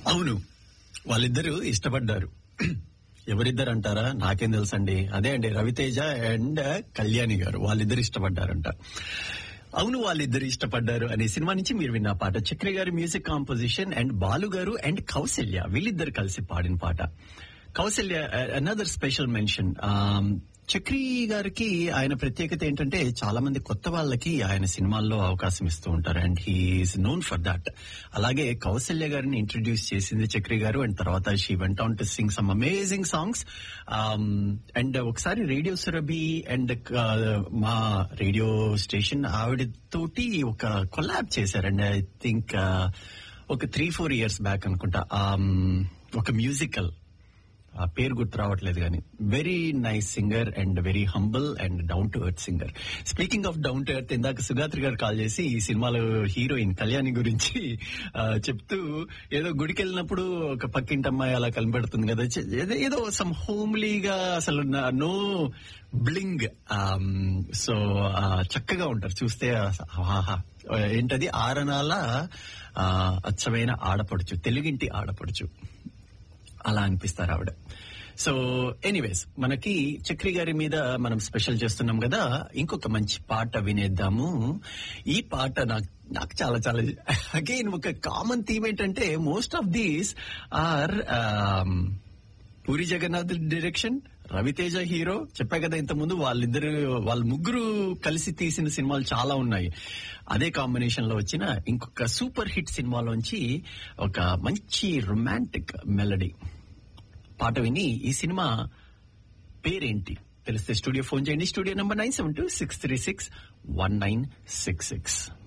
అవును వాళ్ళిద్దరూ ఇష్టపడ్డారు ఎవరిద్దరు అంటారా నాకేం తెలుసండి అదే అండి రవితేజ అండ్ కళ్యాణి గారు వాళ్ళిద్దరు ఇష్టపడ్డారంట అవును వాళ్ళిద్దరు ఇష్టపడ్డారు అనే సినిమా నుంచి మీరు విన్న పాట చక్రి గారి మ్యూజిక్ కాంపోజిషన్ అండ్ బాలు గారు అండ్ కౌశల్య వీళ్ళిద్దరు కలిసి పాడిన పాట Kausalya another special mention Chakri గారికి ఆయన ప్రత్యేకత ఏంటంటే చాలా మంది కొత్త వాళ్ళకి ఆయన సినిమాల్లో అవకాశం ఇస్తూ ఉంటారు and he's known for that అలాగే కౌశల్య గారిని ఇంట్రడ్యూస్ చేసింది చక్రి గారు అండ్ తర్వాత she went on to sing some amazing songs and ఒకసారి రేడియో సురభి అండ్ మా రేడియో స్టేషన్ ఆవిడ తోటి ఒక కొలాబ్ చేశారండి ఐ థింక్ ఒక త్రీ ఫోర్ ఇయర్స్ బ్యాక్ అనుకుంటా Um, ఒక మ్యూజికల్ ఆ పేరు గుర్తు రావట్లేదు కానీ very nice singer and very humble and down to earth singer speaking of down to earth ఇందాక సుగాత్రి గారు కాల్ చేసి ఈ సినిమాలో హీరోయిన్ కళ్యాణి గురించి ఆ, చెప్తూ ఏదో గుడికి వెళ్ళినప్పుడు ఒక పక్కింటి అమ్మాయి అలా కనబడుతుంది కదా చె- ఏదో- ఏదో సమ్ హోమ్లీగా అసలు నో బ్లింగ్ సో చక్కగా ఉంటారు చూస్తే ఆహా ఏంటది ఆరనాల ఆ, అచ్చమైన ఆడపడుచు తెలుగింటి ఆడపడుచు అలా అనిపిస్తారు ఆవిడ సో ఎనీవేస్ మనకి చక్రి గారి మీద మనం స్పెషల్ చేస్తున్నాం కదా ఇంకొక మంచి పాట వినేద్దాము ఈ పాట నాకు నాకు చాలా చాలా అగైన్ ఒక కామన్ థీమ్ ఏంటంటే most of these are Puri Jagannadh direction Ravi Teja hero చెప్పా కదా ఇంత ముందు వాళ్ళిద్దరు వాళ్ళ ముగ్గురు కలిసి తీసిన సినిమాలు చాలా ఉన్నాయి అదే కాంబినేషన్ లో వచ్చిన ఇంకొక సూపర్ హిట్ సినిమాలోంచి ఒక మంచి రొమాంటిక్ మెలడీ పాట విని ఈ సినిమా పేరేంటి తెలిస్తే స్టూడియో ఫోన్ చేయండి studio number nine seven two six three six one nine six six